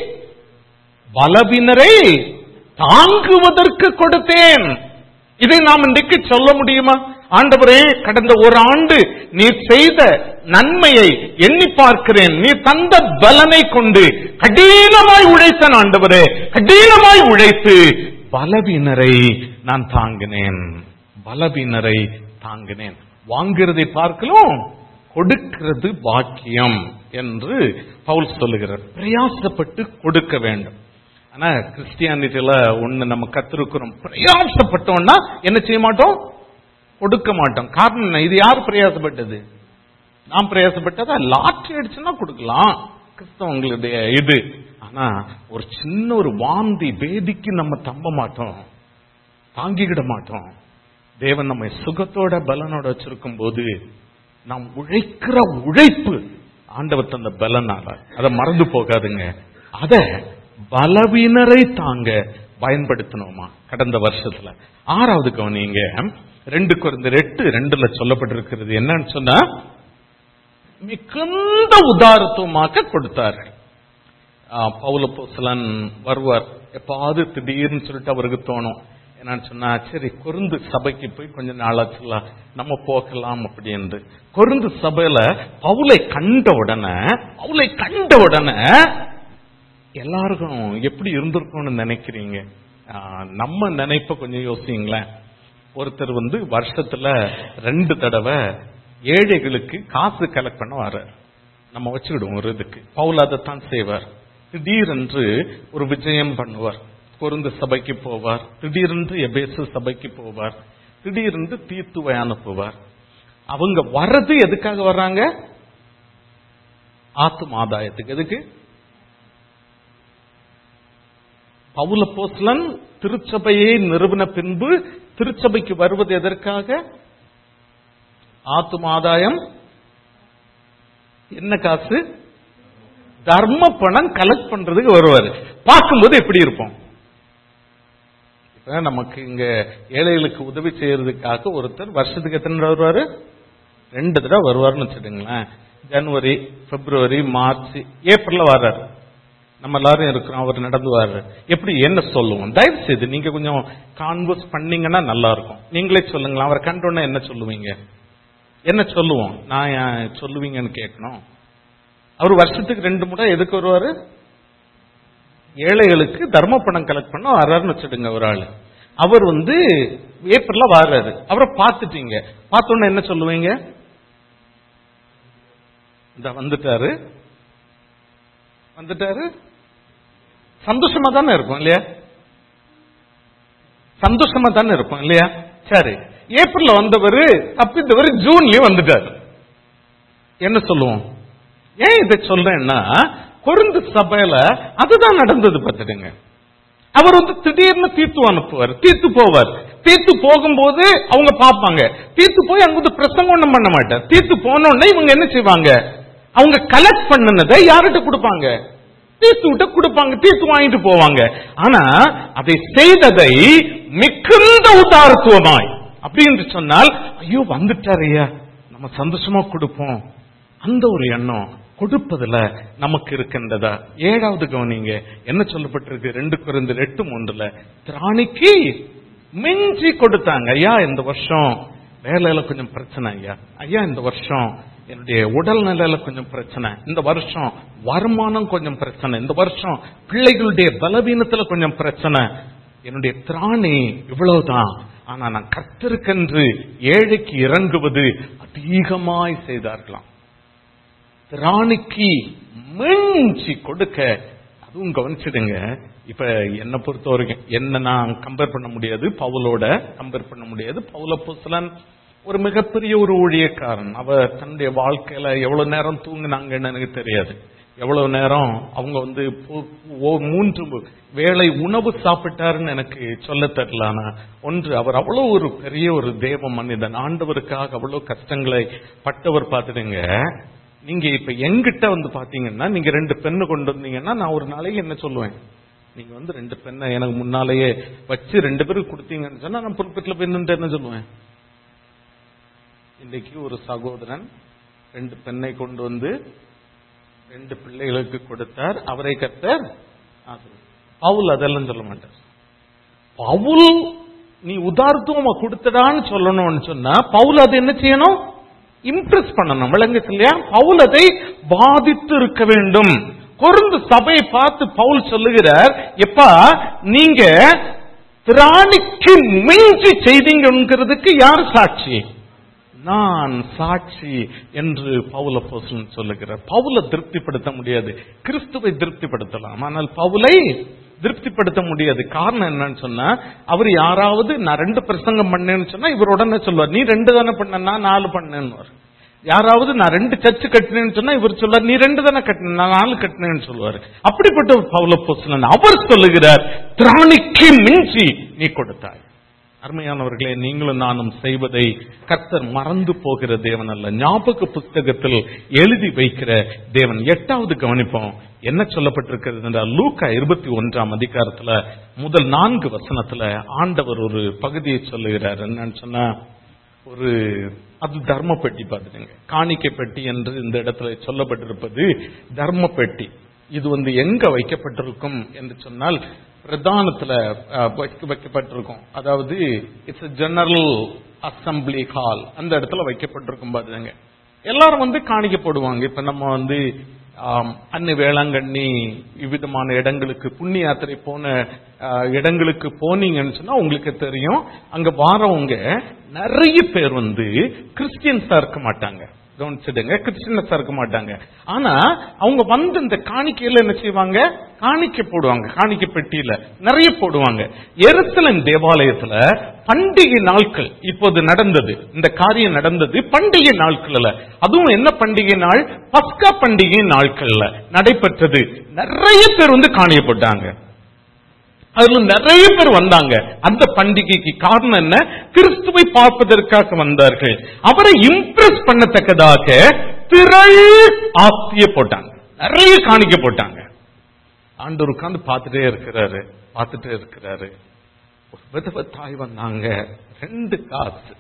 பலவினரை தாங்குவதற்கு கொடுத்தேன் இதை நாம் இன்றைக்கு சொல்ல முடியுமா ஆண்டவரே கடந்த ஒரு ஆண்டு நீ செய்த நன்மையை எண்ணி பார்க்கிறேன் நீ தந்த பலனை கொண்டு கடினமாய் உழைத்தன் ஆண்டவரே கடினமாய் உழைத்து பலவீனரை நான் தாங்கினேன் பலவீனரை தாங்கினேன் வாங்கிறதை பார்க்கலாம் கொடுக்கிறது பாக்கியம் என்று பவுல் சொல்லுகிறார் பிரயாசப்பட்டு கொடுக்க வேண்டும் ஆனா கிறிஸ்டியானிட்டியில ஒண்ணு நம்ம கத்திருக்கிறோம் பிரயாசப்பட்டோம்னா என்ன செய்ய மாட்டோம் கொடுக்க மாட்டோம் காரணம் என்ன? இது யார் பிரயாசப்பட்டது நாம் பிரயாசப்பட்டதா லாட்டரி அடிச்சுன்னா கொடுக்கலாம் கிறிஸ்தவங்களுடைய இது ஆனா ஒரு சின்ன ஒரு வாந்தி பேதிக்கு நம்ம தம்ப மாட்டோம் தாங்கிக்கிட மாட்டோம் தேவன் நம்மை சுகத்தோட பலனோட வச்சிருக்கும் போது நாம் உழைக்கிற உழைப்பு ஆண்டவர் தந்த பலனால அதை மறந்து போகாதுங்க அத பலவீனரை தாங்க பயன்படுத்தணுமா கடந்த வருஷத்துல ஆறாவது கவனிங்க ரெண்டு குறைந்த எட்டு ரெண்டுல சொல்லப்பட்டிருக்கிறது என்னன்னு சொன்னா மிகுந்த உதாரத்துவமாக கொடுத்தார்கள் பவுல போசலன் வருவார் எப்பாவது திடீர்னு சொல்லிட்டு அவருக்கு தோணும் என்னன்னு சொன்னா சரி கொருந்து சபைக்கு போய் கொஞ்ச நாளாச்சுல நம்ம போகலாம் அப்படின்னு கொருந்து சபையில பவுலை கண்ட உடனே பவுலை கண்ட உடனே எல்லாருக்கும் எப்படி இருந்திருக்கும்னு நினைக்கிறீங்க நம்ம நினைப்ப கொஞ்சம் யோசிங்களேன் ஒருத்தர் வந்து வருஷத்துல ரெண்டு தடவை ஏழைகளுக்கு காசு கலெக்ட் பண்ண வர நம்ம வச்சுக்கிடுவோம் ஒரு இதுக்கு பவுல் அதைத்தான் செய்வார் திடீரென்று ஒரு விஜயம் பண்ணுவார் பொருந்து சபைக்கு போவார் திடீரென்று எபேசு சபைக்கு போவார் திடீரென்று தீர்த்துவை அனுப்புவார் அவங்க வர்றது எதுக்காக வர்றாங்க ஆத்தும் ஆதாயத்துக்கு எதுக்கு பவுல போஸ்லன் திருச்சபையை நிறுவன பின்பு திருச்சபைக்கு வருவது எதற்காக ஆத்தும் ஆதாயம் என்ன காசு தர்ம பணம் கலெக்ட் பண்றதுக்கு வருவாரு பார்க்கும்போது எப்படி இருப்போம் இப்ப நமக்கு இங்க ஏழைகளுக்கு உதவி செய்யறதுக்காக ஒருத்தர் வருஷத்துக்கு எத்தனை தடவை வருவாரு ரெண்டு தடவை வருவாருன்னு வச்சுடுங்களேன் ஜனவரி பிப்ரவரி மார்ச் ஏப்ரல்ல வர்றாரு நம்ம எல்லாரும் இருக்கிறோம் அவர் நடந்து வர்றாரு எப்படி என்ன சொல்லுவோம் தயவு செய்து நீங்க கொஞ்சம் கான்வர்ஸ் பண்ணீங்கன்னா நல்லா இருக்கும் நீங்களே சொல்லுங்களேன் அவரை கண்டோன்னா என்ன சொல்லுவீங்க என்ன சொல்லுவோம் நான் ஏன் சொல்லுவீங்கன்னு கேட்கணும் அவர் வருஷத்துக்கு ரெண்டு முறை எதுக்கு வருவாரு ஏழைகளுக்கு தர்ம பணம் கலெக்ட் பண்ண வர்றாருன்னு வச்சுடுங்க ஒரு ஆளு அவர் வந்து ஏப்ரல்ல வர்றாரு அவரை பார்த்துட்டீங்க பார்த்தோன்னே என்ன சொல்லுவீங்க இந்த வந்துட்டாரு வந்துட்டாரு சந்தோஷமா தானே இருக்கும் இல்லையா சந்தோஷமா தானே இருக்கும் இல்லையா சரி ஏப்ரல்ல வந்தவர் தப்பித்தவர் ஜூன்லயும் வந்துட்டாரு என்ன சொல்லுவோம் ஏன் இதை சொல்றேன்னா கொருந்து சபையில அதுதான் நடந்தது பார்த்துடுங்க அவர் வந்து திடீர்னு தீர்த்து அனுப்புவார் தீர்த்து போவார் தீர்த்து போகும்போது அவங்க பார்ப்பாங்க தீர்த்து போய் அங்க வந்து பிரசங்கம் ஒண்ணும் பண்ண மாட்டார் தீர்த்து போனோடனே இவங்க என்ன செய்வாங்க அவங்க கலெக்ட் பண்ணினதை யார்கிட்ட கொடுப்பாங்க தீர்த்து விட்டு கொடுப்பாங்க தீர்த்து வாங்கிட்டு போவாங்க ஆனா அதை செய்ததை மிகுந்த உதாரத்துவமாய் அப்படின்னு சொன்னால் ஐயோ வந்துட்டாரு ஐயா நம்ம சந்தோஷமா கொடுப்போம் அந்த ஒரு எண்ணம் கொடுப்பதுல நமக்கு இருக்கின்றதா ஏழாவது கவனிங்க என்ன சொல்லப்பட்டிருக்கு ரெண்டு குறைந்து எட்டு மூன்றுல திராணிக்கு மிஞ்சி கொடுத்தாங்க ஐயா இந்த வருஷம் வேலையில கொஞ்சம் பிரச்சனை ஐயா ஐயா இந்த வருஷம் என்னுடைய உடல் நிலையில கொஞ்சம் பிரச்சனை இந்த வருஷம் வருமானம் கொஞ்சம் பிரச்சனை இந்த வருஷம் பிள்ளைகளுடைய பலவீனத்துல கொஞ்சம் பிரச்சனை என்னுடைய திராணி இவ்வளவுதான் ஆனா நான் கத்திருக்கென்று ஏழைக்கு இறங்குவது அதிகமாய் செய்தார்களாம் திராணிக்கு மிஞ்சி கொடுக்க அதுவும் கவனிச்சிடுங்க இப்ப என்ன பொறுத்த வரைக்கும் என்ன நான் கம்பேர் பண்ண முடியாது பவுலோட கம்பேர் பண்ண முடியாது பவுல புசலன் ஒரு மிகப்பெரிய ஒரு ஊழியக்காரன் அவர் தன்னுடைய வாழ்க்கையில எவ்வளவு நேரம் தூங்கினாங்கன்னு எனக்கு தெரியாது எவ்வளவு நேரம் அவங்க வந்து மூன்று வேளை உணவு சாப்பிட்டாருன்னு எனக்கு சொல்ல தெரியல ஆனா ஒன்று அவர் அவ்வளவு ஒரு பெரிய ஒரு தேவ மனிதன் ஆண்டவருக்காக அவ்வளவு கஷ்டங்களை பட்டவர் பார்த்துடுங்க நீங்க இப்ப எங்கிட்ட வந்து பாத்தீங்கன்னா நீங்க ரெண்டு பெண்ணு கொண்டு வந்தீங்கன்னா நான் ஒரு நாளைக்கு என்ன சொல்லுவேன் நீங்க வந்து ரெண்டு பெண்ணை எனக்கு முன்னாலேயே வச்சு ரெண்டு பேருக்கு கொடுத்தீங்கன்னு சொன்னா நான் புல்பெட்ல போய் நின்று என்ன சொல்லுவேன் இன்னைக்கு ஒரு சகோதரன் ரெண்டு பெண்ணை கொண்டு வந்து ரெண்டு பிள்ளைகளுக்கு கொடுத்தார் அவரை கத்தர் பவுல் அதெல்லாம் சொல்ல மாட்டார் பவுல் நீ உதார்த்தமா கொடுத்தடான்னு சொல்லணும்னு சொன்னா பவுல் அது என்ன செய்யணும் இம்ப்ரெஸ் பண்ணணும் விளங்குச்சு இல்லையா பவுல் அதை பாதித்து இருக்க வேண்டும் கொருந்து சபையை பார்த்து பவுல் சொல்லுகிறார் எப்பா நீங்க திராணிக்கு மிஞ்சி செய்தீங்கிறதுக்கு யார் சாட்சி நான் சாட்சி என்று பவுல போசன் சொல்லுகிறார் பவுல திருப்திப்படுத்த முடியாது கிறிஸ்துவை திருப்திப்படுத்தலாம் ஆனால் பவுலை திருப்திப்படுத்த முடியாது காரணம் என்னன்னு சொன்னா அவர் யாராவது நான் ரெண்டு பிரசங்கம் பண்ணேன்னு சொன்னா இவர் உடனே சொல்லுவார் நீ ரெண்டு தானே பண்ண நாலு பண்ணேன்னு யாராவது நான் ரெண்டு சர்ச்சு கட்டினேன்னு சொன்னா இவர் சொல்லுவார் நீ ரெண்டு தானே கட்டின நான் நாலு கட்டினேன்னு சொல்லுவார் அப்படிப்பட்ட பவுல போசலன் அவர் சொல்லுகிறார் திராணிக்கு மிஞ்சி நீ கொடுத்தாய் அருமையானவர்களே நீங்களும் நானும் செய்வதை கர்த்தர் மறந்து போகிற தேவன் அல்ல ஞாபக புஸ்தகத்தில் எழுதி வைக்கிற தேவன் எட்டாவது கவனிப்போம் என்ன சொல்லப்பட்டிருக்கிறது என்றால் லூக்கா இருபத்தி ஒன்றாம் அதிகாரத்துல முதல் நான்கு வசனத்துல ஆண்டவர் ஒரு பகுதியை சொல்லுகிறார் என்னன்னு சொன்னா ஒரு அது தர்ம பெட்டி பார்த்துடுங்க காணிக்கை பெட்டி என்று இந்த இடத்துல சொல்லப்பட்டிருப்பது தர்ம பெட்டி இது வந்து எங்க வைக்கப்பட்டிருக்கும் என்று சொன்னால் பிரதானத்துல அஹ், வைக்க- வைக்கப்பட்டிருக்கும் அதாவது இட்ஸ் ஜெனரல் அசம்பிளி ஹால் அந்த இடத்துல வைக்கப்பட்டிருக்கும் பாத்துங்க எல்லாரும் வந்து காணிக்க போடுவாங்க இப்ப நம்ம வந்து ஆம், அன்னை வேளாங்கண்ணி இவ்விதமான இடங்களுக்கு புண்ணிய யாத்திரை போன ஆஹ், இடங்களுக்கு போனீங்கன்னு சொன்னா உங்களுக்கு தெரியும் அங்க வாரவங்க நிறைய பேர் வந்து கிறிஸ்டியன்ஸா இருக்க மாட்டாங்க கவனிச்சிடுங்க கிறிஸ்டியன்ஸா இருக்க மாட்டாங்க ஆனா அவங்க வந்து இந்த காணிக்கையில என்ன செய்வாங்க காணிக்கை போடுவாங்க காணிக்கை பெட்டியில நிறைய போடுவாங்க எருசலேம் தேவாலயத்துல பண்டிகை நாட்கள் இப்போது நடந்தது இந்த காரியம் நடந்தது பண்டிகை நாட்கள்ல அதுவும் என்ன பண்டிகை நாள் பஸ்கா பண்டிகை நாட்கள்ல நடைபெற்றது நிறைய பேர் வந்து காணிய போட்டாங்க அதுல நிறைய பேர் வந்தாங்க அந்த பண்டிகைக்கு காரணம் என்ன கிறிஸ்துவை பார்ப்பதற்காக வந்தார்கள் அவரை இம்ப்ரெஸ் பண்ணத்தக்கதாக திரள் ஆஸ்திய போட்டாங்க நிறைய காணிக்க போட்டாங்க ஆண்டவர் உட்கார்ந்து பார்த்துட்டே இருக்கிறாரு பார்த்துட்டே இருக்கிறாரு ஒரு விதவ தாய் வந்தாங்க ரெண்டு காசு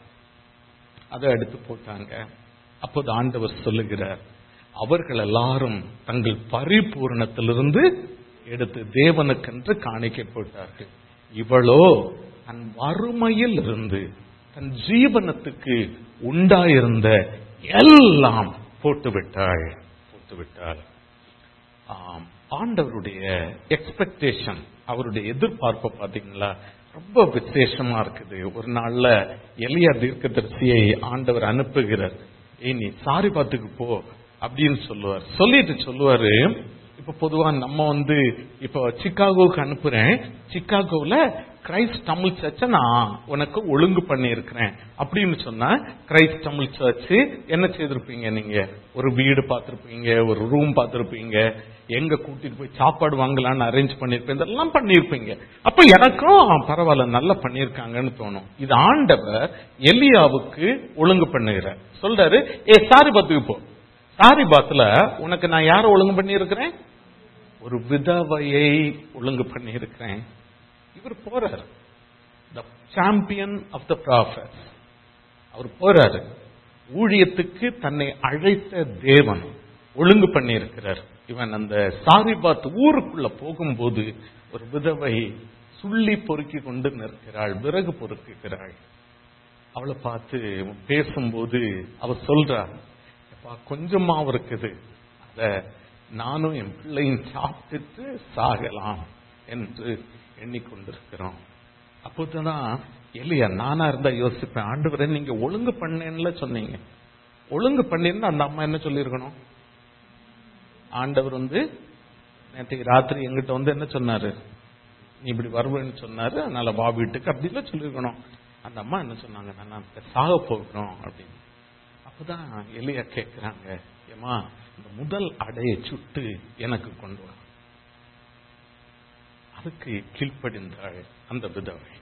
அதை எடுத்து போட்டாங்க அப்போது ஆண்டவர் சொல்லுகிறார் அவர்கள் எல்லாரும் தங்கள் பரிபூரணத்திலிருந்து எடுத்து தேவனுக்கென்று காணிக்கை போட்டார்கள் இவளோ தன் வறுமையில் இருந்து தன் ஜீவனத்துக்கு உண்டாயிருந்த எல்லாம் போட்டு விட்டாள் போட்டு விட்டாள் ஆம், ஆண்டவருடைய எக்ஸ்பெக்டேஷன் அவருடைய எதிர்பார்ப்பு பாத்தீங்களா ரொம்ப விசேஷமா இருக்குது ஒரு நாள்ல எலியா தீர்க்கதரிசியை ஆண்டவர் அனுப்புகிறார் ஏய் நீ சாரி பாத்துக்கு போ அப்படின்னு சொல்லுவார் சொல்லிட்டு சொல்லுவாரு இப்ப பொதுவா நம்ம வந்து இப்போ சிக்காகோவுக்கு அனுப்புறேன் சிக்காகோல கிரைஸ்ட் தமிழ் சர்ச்சை நான் உனக்கு ஒழுங்கு பண்ணி இருக்கிறேன் அப்படின்னு சொன்னா கிரைஸ்ட் தமிழ் சர்ச் என்ன செய்திருப்பீங்க நீங்க ஒரு வீடு பார்த்திருப்பீங்க ஒரு ரூம் பார்த்திருப்பீங்க எங்க கூட்டிட்டு போய் சாப்பாடு வாங்கலாம்னு அரேஞ்ச் பண்ணிருப்பேன் இதெல்லாம் பண்ணிருப்பீங்க அப்ப எனக்கும் பரவாயில்ல நல்லா பண்ணிருக்காங்கன்னு தோணும் இது ஆண்டவர் எலியாவுக்கு ஒழுங்கு பண்ணுகிறார் சொல்றாரு ஏ சாரி பாத்துக்கு போ சாரி பாத்துல உனக்கு நான் யார ஒழுங்கு பண்ணியிருக்கிறேன் ஒரு விதவையை ஒழுங்கு பண்ணியிருக்கிறேன் இவர் போறாரு the champion of the prophet அவர் போறாரு ஊழியத்துக்கு தன்னை அழைத்த தேவன் ஒழுங்கு பண்ணியிருக்கிறார் இவன் அந்த சாரிபாத் ஊருக்குள்ள போகும்போது ஒரு விதவை சுள்ளி பொறுக்கி கொண்டு நிற்கிறாள் விறகு பொறுக்குகிறாள் அவளை பார்த்து பேசும்போது அவ சொல்றா "எப்பா, கொஞ்சமா இருக்குது அத நானும் என் பிள்ளையும் சாப்பிட்டுட்டு சாகலாம் என்று எண்ணிக்கொண்டிருக்கிறோம் அப்போதான் இல்லையா நானா இருந்தா யோசிப்பேன் ஆண்டவரே நீங்க ஒழுங்கு பண்ணேன்ல சொன்னீங்க ஒழுங்கு பண்ணிருந்தா அந்த அம்மா என்ன சொல்லியிருக்கணும் ஆண்டவர் வந்து நேற்றைக்கு ராத்திரி எங்கிட்ட வந்து என்ன சொன்னாரு நீ இப்படி வருவேன்னு சொன்னாரு அதனால வா வீட்டுக்கு அப்படிலாம் சொல்லியிருக்கணும் அந்த அம்மா என்ன சொன்னாங்க நான் இப்ப சாக போகிறோம் அப்படின்னு அப்பதான் எலியா கேட்கிறாங்க ஏமா இந்த முதல் அடையை சுட்டு எனக்கு கொண்டு வா அதுக்கு கீழ்ப்படிந்தாள் அந்த விதவை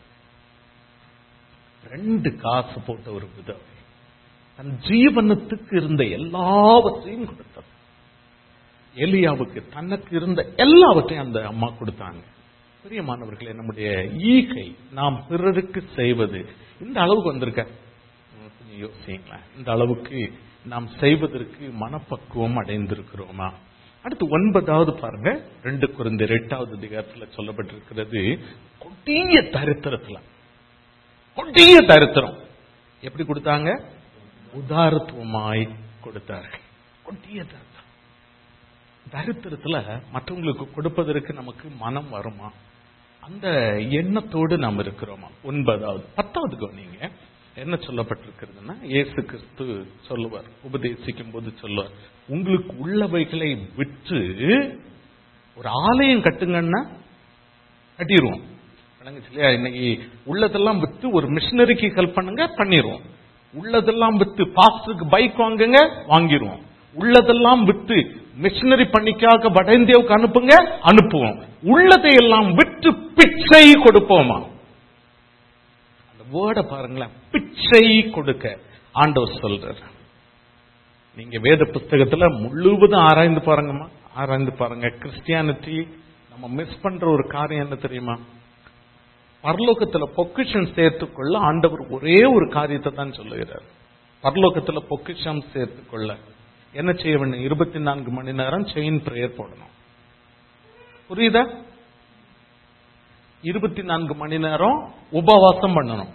ரெண்டு காசு போட்ட ஒரு விதவை தன் ஜீவனத்துக்கு இருந்த எல்லாவற்றையும் கொடுத்தது எலியாவுக்கு தனக்கு இருந்த எல்லாவற்றையும் அந்த அம்மா கொடுத்தாங்க பிரியமானவர்களே நம்முடைய ஈகை நாம் பிறருக்கு செய்வது இந்த அளவுக்கு வந்திருக்க உம், கொஞ்சம் யோசிங்களேன் இந்த அளவுக்கு நாம் செய்வதற்கு மனப்பக்குவம் அடைந்திருக்கிறோமா அடுத்து ஒன்பதாவது பாருங்க ரெண்டு குறைந்த எட்டாவது அதிகாரத்துல சொல்லப்பட்டிருக்கிறது கொடிய தரித்திரத்துல கொடிய தரித்திரம் எப்படி கொடுத்தாங்க உதாரத்துவமாய் கொடுத்தார்கள் கொடிய தரித்திரம் தரித்திரத்துல மற்றவங்களுக்கு கொடுப்பதற்கு நமக்கு மனம் வருமா அந்த எண்ணத்தோடு நாம் இருக்கிறோமா ஒன்பதாவது பத்தாவது கவனிங்க என்ன சொல்லப்பட்டிருக்கிறதுன்னா இயேசு கிறிஸ்து சொல்லுவார் உபதேசிக்கும் போது சொல்லுவார் உங்களுக்கு உள்ளவைகளை விற்று ஒரு ஆலயம் கட்டுங்கன்னா கட்டிடுவோம் விளங்குச்சு இல்லையா இன்னைக்கு உள்ளதெல்லாம் வித்து ஒரு மிஷினரிக்கு ஹெல்ப் பண்ணுங்க பண்ணிடுவோம் உள்ளதெல்லாம் வித்து பாஸ்டருக்கு பைக் வாங்குங்க வாங்கிடுவோம் உள்ளதெல்லாம் வித்து மிஷினரி பணிக்காக வட இந்தியாவுக்கு அனுப்புங்க அனுப்புவோம் உள்ளதை எல்லாம் விட்டு பிச்சை கொடுப்போமா அந்த வேர்டை பாருங்களேன் பிச்சை கொடுக்க ஆண்டவர் சொல்றார் நீங்க வேத புஸ்தகத்துல முழுவதும் ஆராய்ந்து பாருங்கம்மா ஆராய்ந்து பாருங்க கிறிஸ்டியானிட்டி நம்ம மிஸ் பண்ற ஒரு காரியம் என்ன தெரியுமா பரலோகத்துல பொக்கிஷம் சேர்த்துக்கொள்ள ஆண்டவர் ஒரே ஒரு காரியத்தை தான் சொல்லுகிறார் பரலோகத்துல பொக்கிஷம் சேர்த்துக்கொள்ள என்ன செய்ய வேண்டும் இருபத்தி நான்கு மணி நேரம் செயின் பிரேயர் போடணும் புரியுதா இருபத்தி நான்கு மணி நேரம் உபவாசம் பண்ணணும்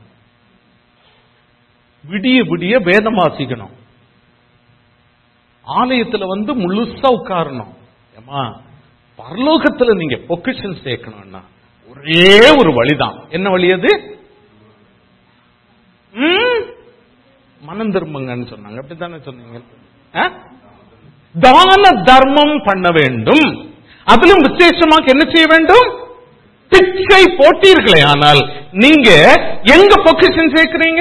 விடிய விடிய வேதம் வாசிக்கணும் ஆலயத்துல வந்து முழுசா உட்காரணும் ஏமா பரலோகத்துல நீங்க பொக்கிஷன் சேர்க்கணும்னா ஒரே ஒரு வழிதான் என்ன வழி அது ம்? மனம் திரும்புங்கன்னு சொன்னாங்க அப்படித்தானே சொன்னீங்க ஆ? தான தர்மம் பண்ண வேண்டும் அதிலும் விசேஷமாக என்ன செய்ய வேண்டும் பிச்சை போட்டீர்களே ஆனால் நீங்க எங்க பொக்கிஷன் சேர்க்கிறீங்க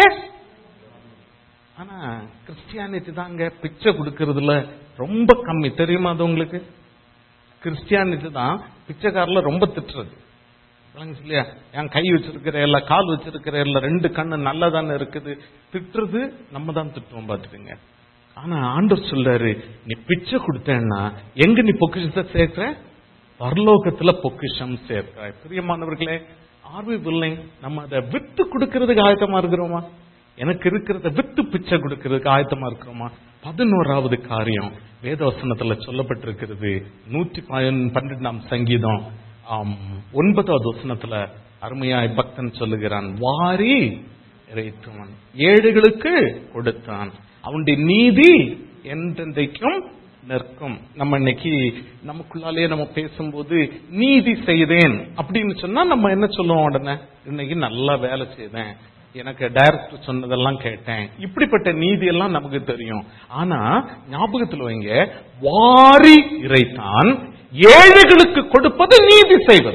ஆனா கிறிஸ்டியானிட்டி தாங்க பிச்சை கொடுக்கறதுல ரொம்ப கம்மி தெரியுமா அது உங்களுக்கு கிறிஸ்டியானிட்டி தான் பிச்சைக்காரில் ரொம்ப திட்டுறது விளங்குச்சு இல்லையா என் கை வச்சிருக்கிற இல்ல கால் வச்சிருக்கிற இல்ல ரெண்டு கண்ணு நல்லா தானே இருக்குது திட்டுறது நம்ம தான் திட்டுவோம் பார்த்துக்கோங்க ஆனா ஆண்டவர் சொல்றாரு நீ பிச்சை கொடுத்தேன்னா எங்க நீ பொக்கிஷத்தை சேர்க்கிற பரலோகத்துல பொக்கிஷம் சேர்க்கிறாய் பிரியமானவர்களே ஆர்வி வில்லிங் நம்ம அதை வித்து கொடுக்கறதுக்கு ஆயத்தமா இருக்கிறோமா எனக்கு இருக்கிறத வித்து பிச்சை கொடுக்கறதுக்கு ஆயத்தமா இருக்கிறோமா பதினோராவது காரியம் வேதவசனத்துல சொல்லப்பட்டிருக்கிறது நூற்றி பன்- பன்னிரெண்டாம் சங்கீதம் ஆம், ஒன்பதாவது வசனத்துல அருமையாய் பக்தன் சொல்லுகிறான் வாரி இறைத்தவன் ஏழைகளுக்கு கொடுத்தான் அவனுடைய நீதி என்றென்றைக்கும் நிற்கும் நம்ம இன்னைக்கு நமக்குள்ளாலே நம்ம பேசும்போது நீதி செய்தேன் அப்படின்னு சொன்னா நம்ம என்ன சொல்லுவோம் உடனே இன்னைக்கு நல்லா வேலை செய்தேன் எனக்கு டைரக்டர் சொன்னதெல்லாம் கேட்டேன் இப்படிப்பட்ட நீதி எல்லாம் நமக்கு தெரியும் ஆனா ஞாபகத்தில் வைங்க வாரி இறைத்தான் ஏழைகளுக்கு கொடுப்பது நீதி செய்வது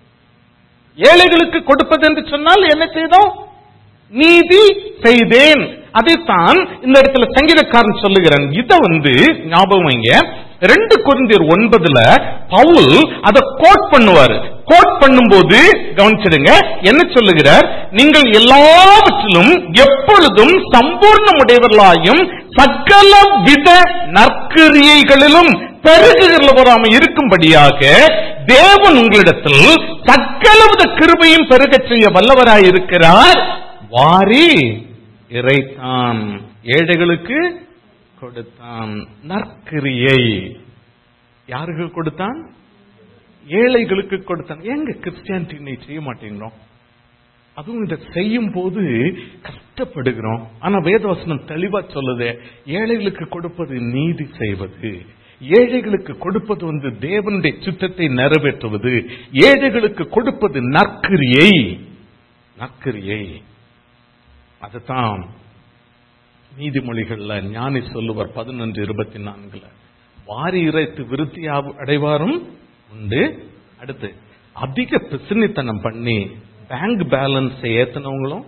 ஏழைகளுக்கு கொடுப்பது என்று சொன்னால் என்ன செய்தோம் நீதி செய்தேன் அதைத்தான் இந்த இடத்துல சங்கீதக்காரன் சொல்லுகிறான் இத வந்து ஞாபகம் வைங்க ரெண்டு குருந்தியர் ஒன்பதுல பவுல் அதை கோட் பண்ணுவாரு கோட் பண்ணும்போது கவனிச்சிடுங்க என்ன சொல்லுகிறார் நீங்கள் எல்லாவற்றிலும் எப்பொழுதும் சம்பூர்ணமுடையவர்களாயும் சகல வித நற்கிரியைகளிலும் பெருகுகிறவராம இருக்கும்படியாக தேவன் உங்களிடத்தில் சகலவித கிருபையும் பெருகச் செய்ய வல்லவராயிருக்கிறார் வாரி இறைத்தான் ஏழைகளுக்கு கொடுத்தான் நற்கிரியை யாருக்கு கொடுத்தான் ஏழைகளுக்கு கொடுத்தான் எங்க கிறிஸ்டியானிட்டி இன்னைக்கு செய்ய மாட்டேங்கிறோம் அதுவும் இதை செய்யும் போது கஷ்டப்படுகிறோம் ஆனா வேதவசனம் தெளிவா சொல்லுது ஏழைகளுக்கு கொடுப்பது நீதி செய்வது ஏழைகளுக்கு கொடுப்பது வந்து தேவனுடைய சித்தத்தை நிறைவேற்றுவது ஏழைகளுக்கு கொடுப்பது நற்கிரியை நற்கிரியை அதுதான் நீதிமொழிகள்ல ஞானி சொல்லுவார் பதினொன்று இருபத்தி நான்குல வாரி இறைத்து விருத்தி ஆவு- அடைவாரும் உண்டு அடுத்து அதிக பிசினித்தனம் பண்ணி பேங்க் பேலன்ஸ் ஏத்துனவங்களும்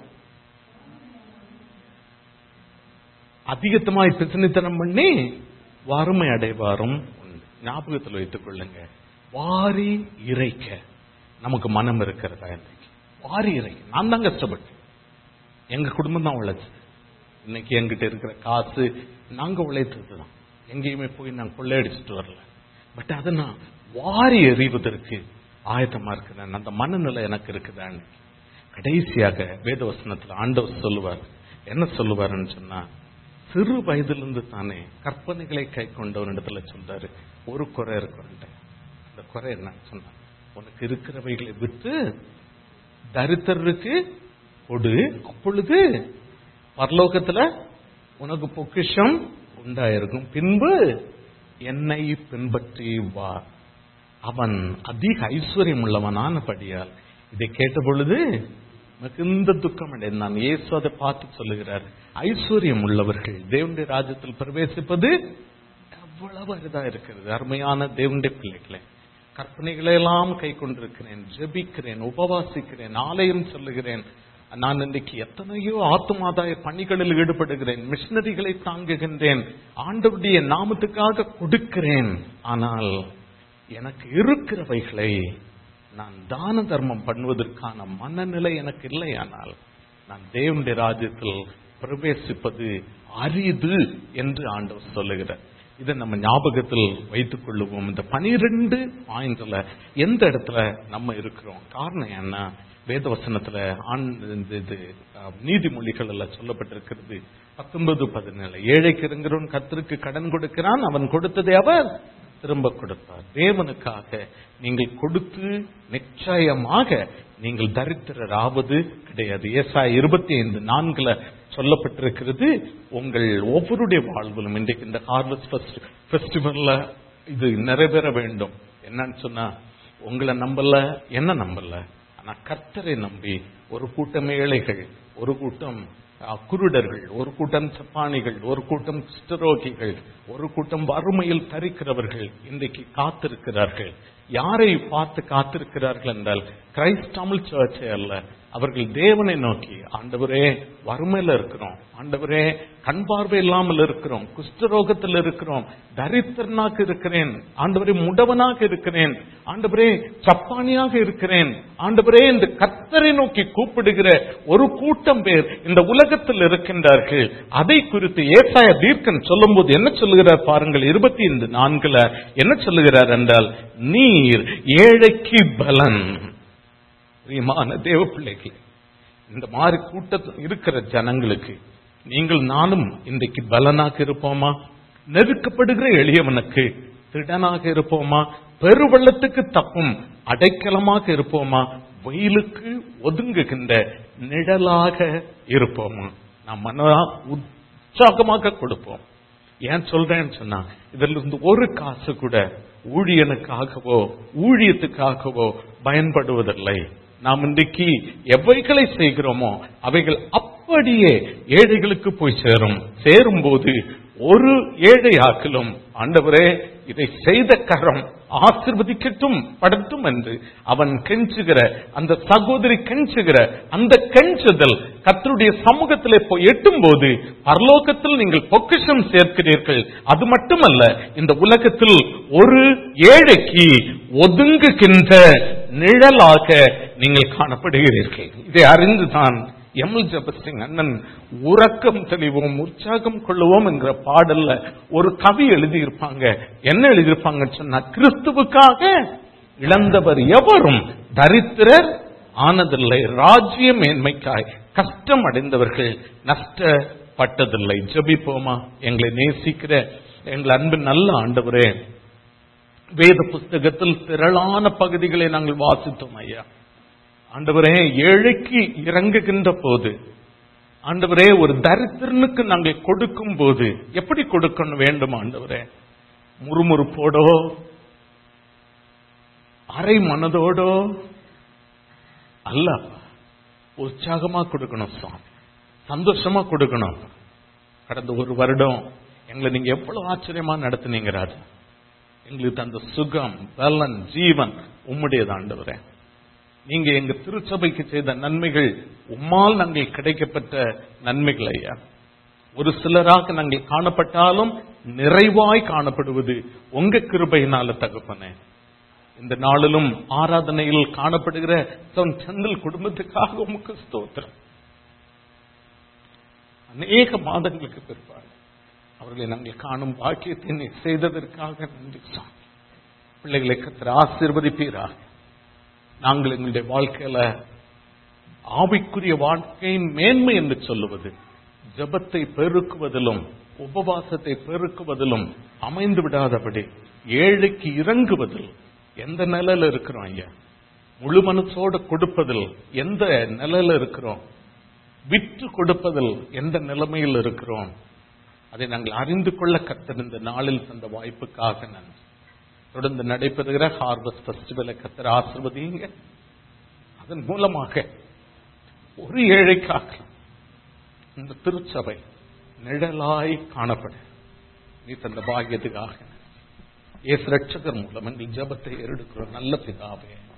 அதிகத்தமாய் பிசினித்தனம் பண்ணி வறுமை அடைவாரும் உண்டு ஞாபகத்தில் வைத்துக் கொள்ளுங்க வாரி இறைக்க நமக்கு மனம் இருக்கிறதா இன்னைக்கு வாரி இறைக்க நான் தான் கஷ்டப்பட்டேன் எங்க குடும்பம் தான் உழைச்சு இன்னைக்கு எங்கிட்ட இருக்கிற காசு நாங்க உழைத்தது தான் எங்கேயுமே போய் நான் கொள்ளையடிச்சிட்டு வரல பட் அதை நான் வாரி எறிவதற்கு ஆயத்தமா இருக்கிறேன் அந்த மனநிலை எனக்கு இருக்குதான்னு கடைசியாக வேதவசனத்துல ஆண்டவர் சொல்லுவார் என்ன சொல்லுவாருன்னு சொன்னா சிறு வயதிலிருந்து தானே கற்பனைகளை கை கொண்டவனிடத்துல சொல்றாரு ஒரு குறை இருக்குன்ட்டு அந்த குறை என்ன சொன்னா உனக்கு இருக்கிறவைகளை விட்டு தரித்திரருக்கு கொடு அப்பொழுது பரலோகத்துல உனக்கு பொக்கிஷம் உண்டாயிருக்கும் பின்பு என்னை பின்பற்றி வா அவன் அதிக ஐஸ்வர்யம் உள்ளவனானபடியால் இதை கேட்ட பொழுது மிகுந்த துக்கம் அடைந்தான் இயேசு அதை பார்த்து சொல்லுகிறார் ஐஸ்வர்யம் உள்ளவர்கள் தேவனுடைய ராஜ்யத்தில் பிரவேசிப்பது எவ்வளவு அரிதா இருக்கிறது அருமையான தேவனுடைய பிள்ளைகளே கற்பனைகளை எல்லாம் கை கொண்டிருக்கிறேன் ஜெபிக்கிறேன் உபவாசிக்கிறேன் ஆலயம் சொல்லுகிறேன் நான் இன்றைக்கு எத்தனையோ ஆத்துமாதாய பணிகளில் ஈடுபடுகிறேன் மிஷினரிகளை தாங்குகின்றேன் ஆண்டவருடைய நாமத்துக்காக கொடுக்கிறேன் ஆனால் எனக்கு இருக்கிறவைகளை நான் தான தர்மம் பண்ணுவதற்கான மனநிலை எனக்கு இல்லையானால் நான் தேவனுடைய ராஜ்யத்தில் பிரவேசிப்பது அரிது என்று ஆண்டவர் சொல்லுகிறார் இதை நம்ம ஞாபகத்தில் வைத்துக் கொள்ளுவோம் இந்த பனிரெண்டு பாயிண்ட்ல எந்த இடத்துல நம்ம இருக்கிறோம் காரணம் என்ன வேதவசனத்துல ஆண் இந்த இது அஹ், நீதிமொழிகள் எல்லாம் சொல்லப்பட்டிருக்கிறது பத்தொன்பது பதினேழு ஏழைக்கு இருங்கிறவன் கர்த்தருக்கு கடன் கொடுக்கிறான் அவன் கொடுத்ததை அவர் திரும்ப கொடுப்பார் தேவனுக்காக நீங்கள் கொடுத்து நிச்சயமாக நீங்கள் தரித்திரராவது கிடையாது ஏசாய் இருபத்தி ஐந்து நான்குல சொல்லப்பட்டிருக்கிறது உங்கள் ஒவ்வொருடைய வாழ்விலும் இன்றைக்கு இந்த ஹார்வெஸ்ட் ஃபெஸ்டிவல்ல இது நிறைவேற வேண்டும் என்னன்னு சொன்னா உங்களை நம்பல என்ன நம்பல ஆனா கர்த்தரை நம்பி ஒரு கூட்டம் ஏழைகள் ஒரு கூட்டம் அஹ், குருடர்கள் ஒரு கூட்டம் சப்பானிகள் ஒரு கூட்டம் குஷ்டரோகிகள் ஒரு கூட்டம் வறுமையில் தரிக்கிறவர்கள் இன்றைக்கு காத்திருக்கிறார்கள் யாரை பார்த்து காத்திருக்கிறார்கள் என்றால் கிரைஸ்ட் தமிழ் சர்ச்சை அல்ல அவர்கள் தேவனை நோக்கி ஆண்டவரே வறுமையில இருக்கிறோம் ஆண்டவரே கண் பார்வை இல்லாமல் இருக்கிறோம் குஷ்டரோகத்தில் இருக்கிறோம் தரித்திரனாக இருக்கிறேன் ஆண்டவரே முடவனாக இருக்கிறேன் ஆண்டவரே சப்பானியாக இருக்கிறேன் ஆண்டவரே இந்த கர்த்தரை நோக்கி கூப்பிடுகிற ஒரு கூட்டம் பேர் இந்த உலகத்தில் இருக்கின்றார்கள் அதை குறித்து ஏசாய தீர்க்கன் சொல்லும்போது என்ன சொல்லுகிறார் பாருங்கள் இருபத்தி ஐந்து நான்குல என்ன சொல்லுகிறார் என்றால் நீர் ஏழைக்கு பலன் பிரியமான தேவ பிள்ளைகள் இந்த மாதிரி கூட்டத்தில் இருக்கிற ஜனங்களுக்கு நீங்கள் நானும் இன்றைக்கு பலனாக இருப்போமா நெருக்கப்படுகிற எளியவனுக்கு திடனாக இருப்போமா பெருவெள்ளத்துக்கு தப்பும் அடைக்கலமாக இருப்போமா வெயிலுக்கு ஒதுங்குகின்ற நிழலாக இருப்போமா நாம் மன உற்சாகமாக கொடுப்போம் ஏன் சொல்றேன்னு சொன்னா இதுல இருந்து ஒரு காசு கூட ஊழியனுக்காகவோ ஊழியத்துக்காகவோ பயன்படுவதில்லை நாம் இன்றைக்கு எவைகளை செய்கிறோமோ அவைகள் அப்படியே ஏழைகளுக்கு போய் சேரும் சேரும்போது ஒரு ஏழை ஆக்கிலும் ஆண்டவரே இதை செய்த கரம் ஆசிர்வதிக்கட்டும் படட்டும் என்று அவன் கெஞ்சுகிற அந்த சகோதரி கெஞ்சுகிற அந்த கெஞ்சுதல் கர்த்தருடைய சமூகத்திலே போய் எட்டும் போது பரலோகத்தில் நீங்கள் பொக்கிஷம் சேர்க்கிறீர்கள் அது மட்டுமல்ல இந்த உலகத்தில் ஒரு ஏழைக்கு ஒதுங்குகின்ற நிழலாக நீங்கள் காணப்படுகிறீர்கள் இதை அறிந்துதான் எம்எல் ஜபஸ்டிங் அண்ணன் உறக்கம் தெளிவோம் உற்சாகம் கொள்ளுவோம் என்கிற பாடல்ல ஒரு கவி எழுதியிருப்பாங்க என்ன எழுதியிருப்பாங்கன்னு சொன்னா கிறிஸ்துவுக்காக இழந்தவர் எவரும் தரித்திரர் ஆனதில்லை ராஜ்ய மேன்மைக்காய் கஷ்டம் அடைந்தவர்கள் நஷ்டப்பட்டதில்லை ஜெபிப்போமா எங்களை நேசிக்கிற எங்கள் அன்பு நல்ல ஆண்டவரே வேத புஸ்தகத்தில் திரளான பகுதிகளை நாங்கள் வாசித்தோம் ஐயா ஆண்டவரே ஏழைக்கு இறங்குகின்ற போது ஆண்டவரே ஒரு தரித்திரனுக்கு நாங்கள் கொடுக்கும் போது எப்படி கொடுக்கணும் வேண்டும் ஆண்டவரே முறுமுறுப்போடோ அரை மனதோடோ அல்ல உற்சாகமா கொடுக்கணும் சுவாமி சந்தோஷமா கொடுக்கணும் கடந்த ஒரு வருடம் எங்களை நீங்க எவ்வளவு ஆச்சரியமா நடத்துனீங்க ராஜா எங்களுக்கு அந்த சுகம் பலன் ஜீவன் உம்முடையது ஆண்டவரே நீங்க எங்க திருச்சபைக்கு செய்த நன்மைகள் உம்மால் நாங்கள் கிடைக்கப்பட்ட நன்மைகள் ஐயா ஒரு சிலராக நாங்கள் காணப்பட்டாலும் நிறைவாய் காணப்படுவது உங்க கிருபையினால தகப்பனே இந்த நாளிலும் ஆராதனையில் காணப்படுகிற சொன் செந்தில் குடும்பத்துக்காக உமக்கு ஸ்தோத்திரம் அநேக மாதங்களுக்கு பிற்பாடு அவர்களை நாங்கள் காணும் பாக்கியத்தை நீ செய்ததற்காக நன்றி சாமி பிள்ளைகளை கத்திர ஆசீர்வதிப்பீராக நாங்கள் எங்களுடைய வாழ்க்கையில ஆவிக்குரிய வாழ்க்கையின் மேன்மை என்று சொல்லுவது ஜபத்தை பெருக்குவதிலும் உபவாசத்தை பெருக்குவதிலும் அமைந்து விடாதபடி ஏழைக்கு இறங்குவதில் எந்த நிலையில இருக்கிறோம் ஐயா முழு மனசோட கொடுப்பதில் எந்த நிலையில இருக்கிறோம் விற்று கொடுப்பதில் எந்த நிலைமையில் இருக்கிறோம் அதை நாங்கள் அறிந்து கொள்ள கத்தர் இந்த நாளில் தந்த வாய்ப்புக்காக நன்றி தொடர்ந்து நடைபெறுகிற ஹார்வஸ்ட் ஃபெஸ்டிவலை கத்தர் ஆசிர்வதிங்க அதன் மூலமாக ஒரு ஏழைக்காக இந்த திருச்சபை நிழலாய் காணப்பட நீ தந்த பாக்கியத்துக்காக இயேசு ரட்சகர் மூலம் எங்கள் ஜபத்தை எடுக்கிறோம் நல்ல பிதாவே